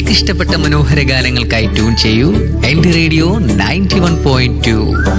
നിങ്ങൾക്ക് ഇഷ്ടപ്പെട്ട മനോഹര ഗാനങ്ങൾക്കായി ട്യൂൺ ചെയ്യൂ എന്റെ radio ninety one point two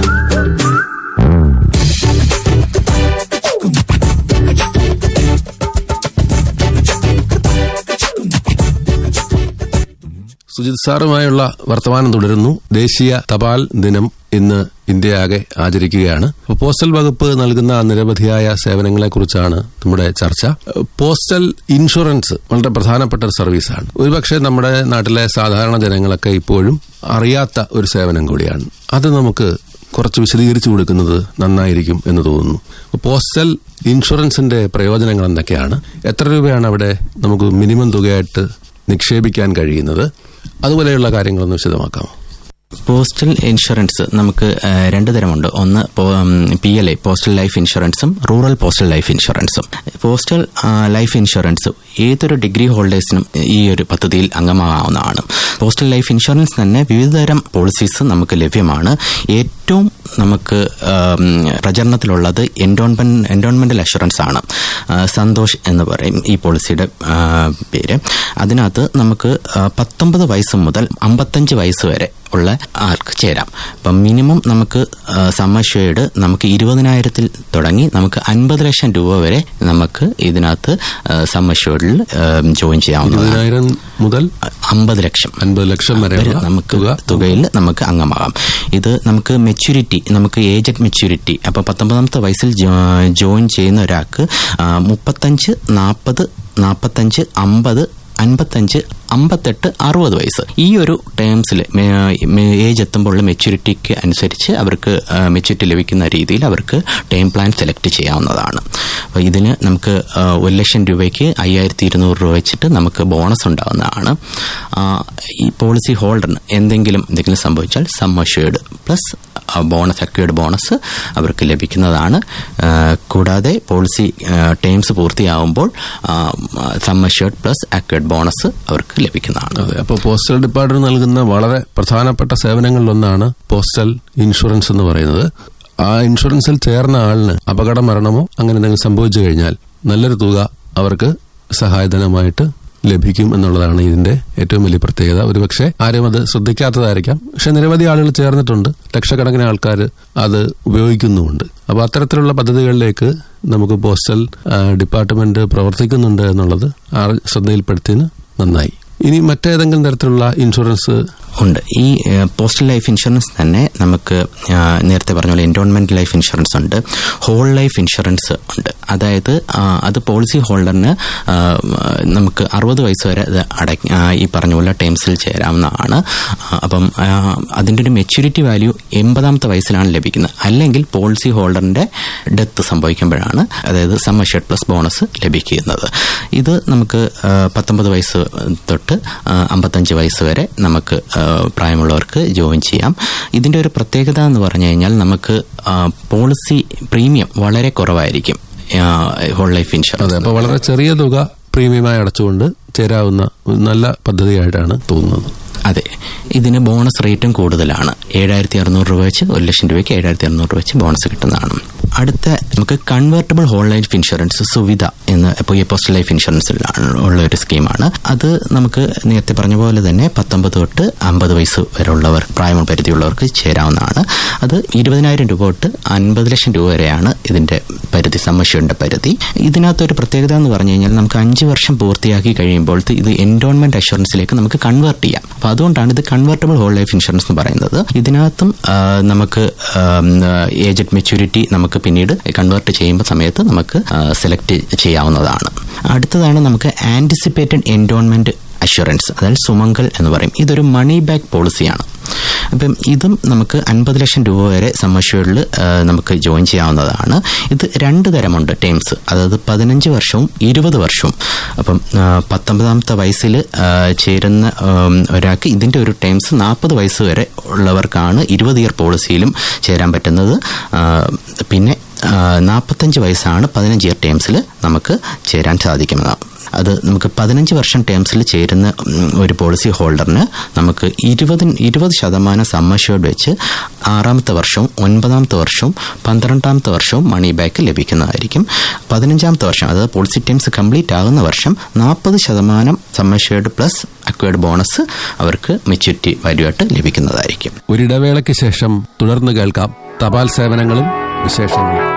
Sujith സാറുമായുള്ള വർത്തമാനം തുടരുന്നു ദേശീയ തപാൽ ദിനം ഇന്ന് ഇന്ത്യയാകെ ആചരിക്കുകയാണ് അപ്പോൾ പോസ്റ്റൽ വകുപ്പ് നൽകുന്ന നിരവധിയായ സേവനങ്ങളെക്കുറിച്ചാണ് നമ്മുടെ ചർച്ച പോസ്റ്റൽ ഇൻഷുറൻസ് വളരെ പ്രധാനപ്പെട്ട ഒരു സർവീസാണ് ഒരുപക്ഷെ നമ്മുടെ നാട്ടിലെ സാധാരണ ജനങ്ങളൊക്കെ ഇപ്പോഴും അറിയാത്ത ഒരു സേവനം കൂടിയാണ് അത് നമുക്ക് കുറച്ച് വിശദീകരിച്ചു കൊടുക്കുന്നത് നന്നായിരിക്കും എന്ന് തോന്നുന്നു പോസ്റ്റൽ ഇൻഷുറൻസിന്റെ പ്രയോജനങ്ങൾ എന്തൊക്കെയാണ് എത്ര രൂപയാണ് അവിടെ നമുക്ക് മിനിമം തുകയായിട്ട് നിക്ഷേപിക്കാൻ കഴിയുന്നത് അതുപോലെയുള്ള കാര്യങ്ങളൊന്ന് വിശദമാക്കാമോ പോസ്റ്റൽ ഇൻഷുറൻസ് നമുക്ക് ആ, രണ്ട് തരമുണ്ട് ഒന്ന് P L I postal life ഇൻഷുറൻസും റൂറൽ പോസ്റ്റൽ ലൈഫ് ഇൻഷുറൻസും പോസ്റ്റൽ ആ, ലൈഫ് ഇൻഷുറൻസ് ഏതൊരു ഡിഗ്രി ഹോൾഡേഴ്സിനും ഈ ഒരു പദ്ധതിയിൽ അംഗമാകാവുന്നതാണ് പോസ്റ്റൽ ലൈഫ് ഇൻഷുറൻസ് തന്നെ വിവിധതരം പോളിസീസ് നമുക്ക് ലഭ്യമാണ് ഏറ്റവും നമുക്ക് ആം, പ്രചരണത്തിലുള്ളത് എൻഡോൺമെന്റ് എൻഡോൺമെന്റൽ അഷുറൻസ് ആണ് ആ, സന്തോഷ് എന്ന് പറയും ഈ പോളിസിയുടെ ആ, പേര് അതിനകത്ത് നമുക്ക് ആ, പത്തൊമ്പത് വയസ്സ് മുതൽ അമ്പത്തഞ്ച് വയസ്സ് വരെ ഉള്ള ആൾക്ക് ചേരാം അപ്പം മിനിമം നമുക്ക് സമ്മഷ്വേഡ് നമുക്ക് ഇരുപതിനായിരത്തിൽ തുടങ്ങി നമുക്ക് അൻപത് ലക്ഷം രൂപ വരെ നമുക്ക് ഇതിനകത്ത് സമ്മഷ്വേഡിൽ ജോയിൻ ചെയ്യാവുന്നതാണ് ഇരുപതിനായിരം മുതൽ അമ്പത് ലക്ഷം അൻപത് ലക്ഷം വരെ വരെ നമുക്ക് തുക തുകയിൽ നമുക്ക് അംഗമാകാം ഇത് നമുക്ക് മെച്യൂരിറ്റി നമുക്ക് ഏജ് അറ്റ് മെച്യൂരിറ്റി അപ്പൊ പത്തൊമ്പതാമത്തെ വയസ്സിൽ ജോ- ജോയിൻ ചെയ്യുന്ന ഒരാൾക്ക് ആ, മുപ്പത്തഞ്ച് നാൽപ്പത് നാൽപ്പത്തഞ്ച് അമ്പത് അൻപത്തഞ്ച് അമ്പത്തെട്ട് അറുപത് വയസ്സ് ഈ ഒരു ടേംസിൽ ഏജ് എത്തുമ്പോഴുള്ള മെച്യൂരിറ്റിക്ക് അനുസരിച്ച് അവർക്ക് മെച്യൂരിറ്റി ലഭിക്കുന്ന രീതിയിൽ അവർക്ക് ടേം പ്ലാൻ സെലക്ട് ചെയ്യാവുന്നതാണ് അപ്പോൾ ഇതിന് നമുക്ക് ആ, ഒരു ലക്ഷം രൂപയ്ക്ക് അയ്യായിരത്തി ഇരുന്നൂറ് രൂപ വെച്ചിട്ട് നമുക്ക് ബോണസ് ഉണ്ടാവുന്നതാണ് ആ, ഈ പോളിസി ഹോൾഡറിന് എന്തെങ്കിലും എന്തെങ്കിലും സംഭവിച്ചാൽ sum assured plus bonus accrued bonus അവർക്ക് ലഭിക്കുന്നതാണ് ആ, കൂടാതെ പോളിസി ടേംസ് പൂർത്തിയാവുമ്പോൾ sum assured plus accrued bonus അവർക്ക് ലഭിക്കുന്നതാണ് അതെ അപ്പോൾ പോസ്റ്റൽ ഡിപ്പാർട്ട്മെന്റ് നൽകുന്ന വളരെ പ്രധാനപ്പെട്ട സേവനങ്ങളിലൊന്നാണ് പോസ്റ്റൽ ഇൻഷുറൻസ് എന്ന് പറയുന്നത് ആ ഇൻഷുറൻസിൽ ചേർന്ന ആളിന് അപകട മരണമോ അങ്ങനെ എന്തെങ്കിലും സംഭവിച്ചു കഴിഞ്ഞാൽ നല്ലൊരു തുക അവർക്ക് സഹായധനമായിട്ട് ലഭിക്കും എന്നുള്ളതാണ് ഇതിന്റെ ഏറ്റവും വലിയ പ്രത്യേകത ഒരുപക്ഷെ ആരും അത് ശ്രദ്ധിക്കാത്തതായിരിക്കാം പക്ഷെ നിരവധി ആളുകൾ ചേർന്നിട്ടുണ്ട് ലക്ഷക്കണക്കിന് ആൾക്കാർ അത് ഉപയോഗിക്കുന്നുമുണ്ട് അപ്പോൾ അത്തരത്തിലുള്ള പദ്ധതികളിലേക്ക് നമുക്ക് പോസ്റ്റൽ ആ, ഡിപ്പാർട്ട്മെന്റ് പ്രവർത്തിക്കുന്നുണ്ട് എന്നുള്ളത് ആ ശ്രദ്ധയിൽപ്പെടുത്തിയതിന് നന്നായി ഇനി മറ്റേതെങ്കിലും തരത്തിലുള്ള ഇൻഷുറൻസ് ഉണ്ട് ഈ ഏഹ്, പോസ്റ്റൽ ലൈഫ് ഇൻഷുറൻസ് തന്നെ നമുക്ക് ആ, നേരത്തെ പറഞ്ഞ പോലെ എൻഡോൺമെന്റ് ലൈഫ് ഇൻഷുറൻസ് ഉണ്ട് ഹോൾ ലൈഫ് ഇൻഷുറൻസ് ഉണ്ട് അതായത് ആ, അത് പോളിസി ഹോൾഡറിന് ആ, നമുക്ക് അറുപത് വയസ്സ് വരെ അത് അടയ്ക്ക ആ, ഈ പറഞ്ഞ പോലെ ടേംസിൽ ചേരാവുന്നതാണ് ആ, അപ്പം ആ, അതിന്റെ ഒരു മെച്യൂരിറ്റി വാല്യൂ എൺപതാമത്തെ വയസ്സിലാണ് ലഭിക്കുന്നത് അല്ലെങ്കിൽ പോളിസി ഹോൾഡറിന്റെ ഡെത്ത് സംഭവിക്കുമ്പോഴാണ് അതായത് സം അഷ്യൂർഡ് പ്ലസ് ബോണസ് ലഭിക്കുന്നത് ഇത് നമുക്ക് ആ, പത്തൊമ്പത് വയസ്സ് തൊട്ട് ആ, അമ്പത്തഞ്ച് വയസ്സ് വരെ നമുക്ക് ആ, പ്രായമുള്ളവർക്ക് ജോയിൻ ചെയ്യാം ഇതിന്റെ ഒരു പ്രത്യേകത എന്ന് പറഞ്ഞു കഴിഞ്ഞാൽ നമുക്ക് ആ, പോളിസി പ്രീമിയം വളരെ കുറവായിരിക്കും ആ, ഹോൾ ലൈഫ് അതെ ഇൻഷുറൻസ് അപ്പോൾ വളരെ ചെറിയ തുക പ്രീമിയമായി അടച്ചുകൊണ്ട് ചേരാവുന്ന ഒരു നല്ല പദ്ധതിയായിട്ടാണ് തോന്നുന്നത് അതെ ഇതിന് ബോണസ് റേറ്റും കൂടുതലാണ് ഏഴായിരത്തി അറുന്നൂറ് രൂപ വെച്ച് ഒരു ലക്ഷം രൂപയ്ക്ക് ഏഴായിരത്തി അറുന്നൂറ് രൂപ വെച്ച് ബോണസ് കിട്ടുന്നതാണ് അടുത്ത നമുക്ക് convertible whole life insurance Suvidha എന്ന് ഇപ്പോൾ ഈ പോസ്റ്റൽ ലൈഫ് ഇൻഷുറൻസിലാണ് ഉള്ള ഒരു സ്കീമാണ് അത് നമുക്ക് നേരത്തെ പറഞ്ഞ പോലെ തന്നെ പത്തൊമ്പത് തൊട്ട് അമ്പത് വയസ്സ് വരെ ഉള്ളവർ പ്രായമ പരിധിയുള്ളവർക്ക് ചേരാവുന്നതാണ് അത് ഇരുപതിനായിരം രൂപ തൊട്ട് അൻപത് ലക്ഷം രൂപ വരെയാണ് ഇതിന്റെ പരിധി സമ്മഷ്യുടെ പരിധി ഇതിനകത്തൊരു പ്രത്യേകത എന്ന് പറഞ്ഞു കഴിഞ്ഞാൽ നമുക്ക് അഞ്ച് വർഷം പൂർത്തിയാക്കി കഴിയുമ്പോൾ ഇത് എൻഡോൺമെന്റ് അഷുറൻസിലേക്ക് നമുക്ക് കൺവേർട്ട് ചെയ്യാം അപ്പൊ അതുകൊണ്ടാണ് ഇത് കൺവേർട്ടബിൾ ഹോൾ ലൈഫ് ഇൻഷുറൻസ് എന്ന് പറയുന്നത് ഇതിനകത്തും ആ, നമുക്ക് ഏജഡ് മെച്യൂരിറ്റി നമുക്ക് പിന്നീട് കൺവേർട്ട് ചെയ്യുമ്പോൾ സമയത്ത് നമുക്ക് സെലക്ട് ചെയ്യാവുന്നതാണ് അടുത്തതാണ് നമുക്ക് ആന്റിസിപ്പേറ്റഡ് എൻഡോൺമെന്റ് അഷുറൻസ് അതായത് സുമംഗൽ എന്ന് പറയും ഇതൊരു മണി ബാക്ക് പോളിസിയാണ് അപ്പം ഇതും നമുക്ക് അൻപത് ലക്ഷം രൂപ വരെ സമ്മഷ്യൂർഡിൽ നമുക്ക് ജോയിൻ ചെയ്യാവുന്നതാണ് ഇത് രണ്ട് തരമുണ്ട് ടേംസ് അതായത് പതിനഞ്ച് വർഷവും ഇരുപത് വർഷവും അപ്പം ആ, പത്തൊമ്പതാമത്തെ വയസ്സിൽ ആ, ചേരുന്ന ഉം, ഒരാൾക്ക് ഇതിന്റെ ഒരു ടേംസ് നാൽപ്പത് വയസ്സ് വരെ ഉള്ളവർക്കാണ് ഇരുപത് ഇയർ പോളിസിയിലും ചേരാൻ പറ്റുന്നത് ആ, പിന്നെ നാൽപ്പത്തഞ്ച് വയസ്സാണ് പതിനഞ്ച് ഇയർ ടേംസിൽ നമുക്ക് ചേരാൻ സാധിക്കുന്നത് അത് നമുക്ക് പതിനഞ്ച് വർഷം ടേംസിൽ ചേരുന്ന ഉം, ഒരു പോളിസി ഹോൾഡറിന് നമുക്ക് ഇരുപത് ഇരുപത് ശതമാനം സമ്മഷ്യോർഡ് വെച്ച് ആറാമത്തെ വർഷവും ഒൻപതാമത്തെ വർഷവും പന്ത്രണ്ടാമത്തെ വർഷവും മണി ബാക്ക് ലഭിക്കുന്നതായിരിക്കും പതിനഞ്ചാമത്തെ വർഷം അതായത് പോളിസി ടേംസ് കംപ്ലീറ്റ് ആകുന്ന വർഷം നാൽപ്പത് ശതമാനം സമ്മഷ്യോർഡ് പ്ലസ് അക്വേർഡ് ബോണസ് അവർക്ക് മെച്യൂരിറ്റി വാല്യൂ ആയിട്ട് ലഭിക്കുന്നതായിരിക്കും ഒരിടവേളയ്ക്ക് ശേഷം തുടർന്ന് കേൾക്കാം തപാൽ സേവനങ്ങളും വിശേഷങ്ങളും